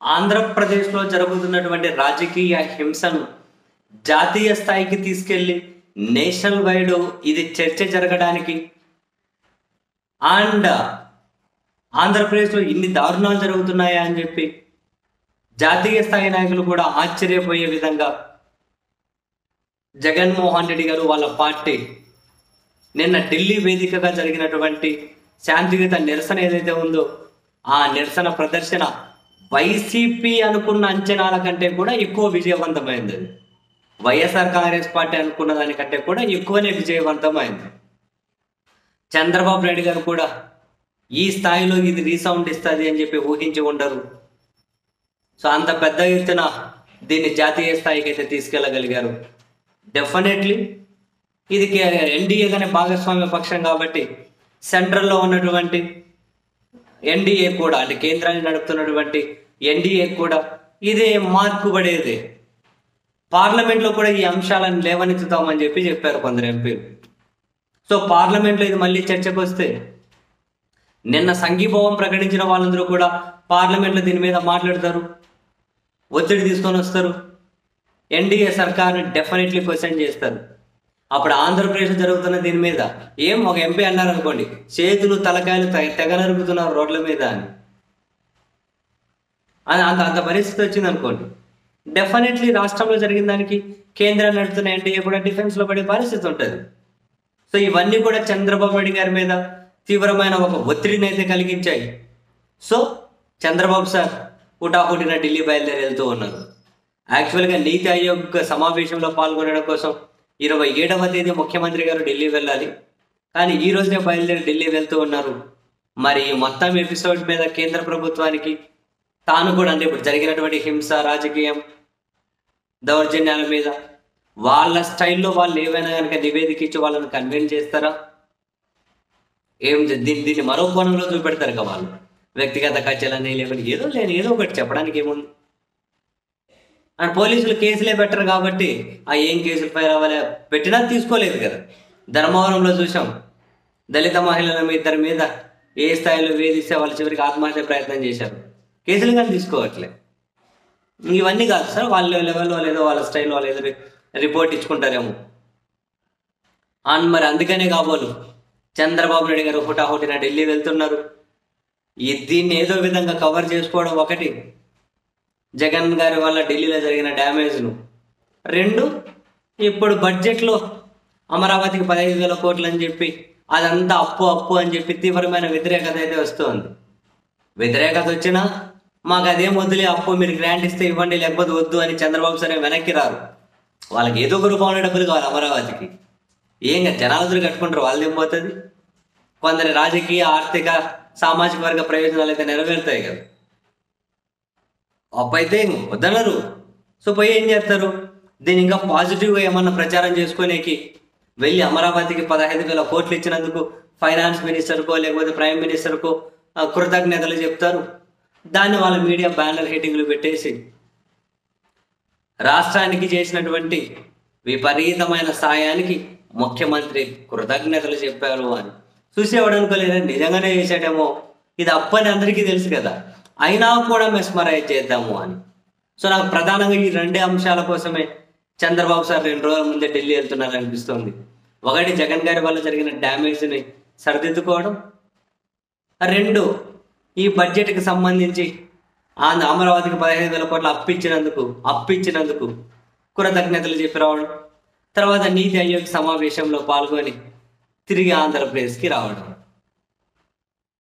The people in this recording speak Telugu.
ఆంధ్రప్రదేశ్లో జరుగుతున్నటువంటి రాజకీయ హింసను జాతీయ స్థాయికి తీసుకెళ్ళి నేషనల్ వైడ్ ఇది చర్చ జరగడానికి అండ్ ఆంధ్రప్రదేశ్లో ఇన్ని దారుణాలు జరుగుతున్నాయా అని చెప్పి జాతీయ స్థాయి నాయకులు కూడా ఆశ్చర్యపోయే విధంగా జగన్మోహన్ రెడ్డి గారు వాళ్ళ పార్టీ నిన్న ఢిల్లీ వేదికగా జరిగినటువంటి శాంతియుత నిరసన ఏదైతే ఉందో ఆ నిరసన ప్రదర్శన వైసీపీ అనుకున్న అంచనాల కంటే కూడా ఎక్కువ విజయవంతమైంది అది వైఎస్ఆర్ కాంగ్రెస్ పార్టీ అనుకున్న దానికంటే కూడా ఎక్కువనే విజయవంతమైంది చంద్రబాబు నాయుడు గారు కూడా ఈ స్థాయిలో ఇది రీసౌండ్ ఇస్తుంది అని చెప్పి ఊహించి ఉండరు సో అంత పెద్ద ఎత్తున దీన్ని జాతీయ స్థాయికి అయితే తీసుకెళ్ళగలిగారు డెఫినెట్లీ ఇది ఎన్డీఏ గానే భాగస్వామ్య పక్షం కాబట్టి సెంట్రల్లో ఉన్నటువంటి ఎన్డీఏ కూడా అంటే కేంద్రాన్ని నడుపుతున్నటువంటి ఎన్డీఏ కూడా ఇదే మార్పు పడేది పార్లమెంట్లో కూడా ఈ అంశాలను లేవనెత్తుతామని చెప్పి చెప్పారు కొందరు ఎంపీలు సో పార్లమెంట్లో ఇది మళ్ళీ చర్చకు వస్తే నిన్న సంఘీభావం ప్రకటించిన వాళ్ళందరూ కూడా పార్లమెంట్లో దీని మీద మాట్లాడతారు ఒత్తిడి తీసుకొని వస్తారు ఎన్డీఏ సర్కార్ని డెఫినెట్లీ క్వశ్చన్ చేస్తారు అప్పుడు ఆంధ్రప్రదేశ్ జరుగుతున్న దీని మీద ఏం ఒక ఎంపీ అన్నారు అనుకోండి చేతులు తలకాయలు తెగ తెగ నరుగుతున్నారు రోడ్ల మీద అని అది అంత అంత పరిస్థితి వచ్చింది అనుకోండి డెఫినెట్లీ రాష్ట్రంలో జరిగిన దానికి కేంద్రం నడుపుతున్న ఎన్డీఏ కూడా డిఫెన్స్ లో పడే పరిస్థితి ఉంటుంది సో ఇవన్నీ కూడా చంద్రబాబు నాయుడు గారి మీద తీవ్రమైన ఒక ఒత్తిడిని అయితే కలిగించాయి సో చంద్రబాబు సార్ హుటాహుటిన ఢిల్లీ బయలుదేరి వెళ్తూ ఉన్నారు యాక్చువల్గా నీతి ఆయోగ్ సమావేశంలో పాల్గొనడం కోసం ఇరవై ఏడవ తేదీ ముఖ్యమంత్రి గారు ఢిల్లీ వెళ్ళాలి కానీ ఈ రోజే బయలుదేరి ఢిల్లీ వెళ్తూ ఉన్నారు మరి ఈ మొత్తం ఎపిసోడ్ మీద కేంద్ర ప్రభుత్వానికి తాను కూడా అంటే ఇప్పుడు జరిగినటువంటి హింస రాజకీయం దౌర్జన్యాల మీద వాళ్ళ స్టైల్లో వాళ్ళు ఏవైనా కనుక నివేదిక ఇచ్చి వాళ్ళని కన్విన్స్ చేస్తారా ఏం చే- దీన్ని దీన్ని మరో కోణంలో చూపెడతారు కదా వాళ్ళు వ్యక్తిగత కక్షలని లేకపోతే ఏదో లేని ఏదో ఒకటి చెప్పడానికి ఏముంది అండ్ పోలీసులు కేసులే పెట్టరు కాబట్టి ఆ ఏం కేసులు ఫైల్ అవ్వాలి పెట్టినా తీసుకోలేదు కదా ధర్మవరంలో చూసాం దళిత మహిళల మీ ఇద్దరి మీద ఏ స్థాయిలో వేధిస్తే వాళ్ళు చివరికి ఆత్మహత్య ప్రయత్నం చేశారు కేసులు కానీ తీసుకోవట్లే ఇవన్నీ కాదు సార్ వాళ్ళ లెవెల్లో ఏదో వాళ్ళ స్టైల్లో వాళ్ళు ఏదో రిపోర్ట్ ఇచ్చుకుంటారేమో అండ్ మరి అందుకనే కాబోలు చంద్రబాబు నాయుడు గారు హుటాహుటిన ఢిల్లీ వెళ్తున్నారు ఈ దీన్ని ఏదో విధంగా కవర్ చేసుకోవడం ఒకటి జగన్ గారి వల్ల ఢిల్లీలో జరిగిన డ్యామేజ్ను రెండు ఇప్పుడు బడ్జెట్లో అమరావతికి పదహైదు వేల కోట్లు అని చెప్పి అదంతా అప్పు అప్పు అని చెప్పి తీవ్రమైన వ్యతిరేకత అయితే వస్తుంది వ్యతిరేకత వచ్చినా మాకు అదేం వద్దులే అప్పు మీరు గ్రాంట్ ఇస్తే ఇవ్వండి లేకపోతే వద్దు అని చంద్రబాబు సరే వెనక్కి రారు వాళ్ళకి ఏదో ఒక రూపంలో డబ్బులు కావాలి అమరావతికి ఏం కాదు, జనాలందరూ కట్టుకుంటారు వాళ్ళది ఏం పోతుంది కొందరి రాజకీయ ఆర్థిక సామాజిక వర్గ ప్రయోజనాలు అయితే నెరవేరుతాయి కదా అప్పు అయితే ఇంక వద్దనరు సో పోయి ఏం చేస్తారు దీన్ని ఇంకా పాజిటివ్గా ఏమన్నా ప్రచారం చేసుకునేకి వెళ్ళి అమరావతికి పదహైదు వేల కోట్లు ఇచ్చినందుకు ఫైనాన్స్ మినిస్టర్కో లేకపోతే ప్రైమ్ మినిస్టర్కో ఆ, కృతజ్ఞతలు చెప్తారు దాన్ని వాళ్ళ మీడియా బ్యానర్ హెడ్డింగ్లు పెట్టేసి రాష్ట్రానికి చేసినటువంటి విపరీతమైన సాయానికి ముఖ్యమంత్రి కృతజ్ఞతలు చెప్పారు అని చూసేవాడు అనుకోలేదు నిజంగానే చేశాడేమో ఇది అప్పని అందరికీ తెలుసు కదా అయినా కూడా మెస్మరైజ్ చేద్దాము అని సో నాకు ప్రధానంగా ఈ రెండే అంశాల కోసమే చంద్రబాబు సార్ రెండు రోజుల ముందే ఢిల్లీ వెళ్తున్నారు అనిపిస్తుంది ఒకటి జగన్ గారి వల్ల జరిగిన డ్యామేజ్ని సరిదిద్దుకోవడం రెండు ఈ బడ్జెట్కి సంబంధించి ఆంధ్ర అమరావతికి పదిహేను వేల కోట్ల అప్పిచ్చినందుకు అప్పిచ్చినందుకు కృతజ్ఞతలు చెప్పి రావడం తర్వాత నీతి ఆయోగ్ సమావేశంలో పాల్గొని తిరిగి ఆంధ్రప్రదేశ్కి రావడం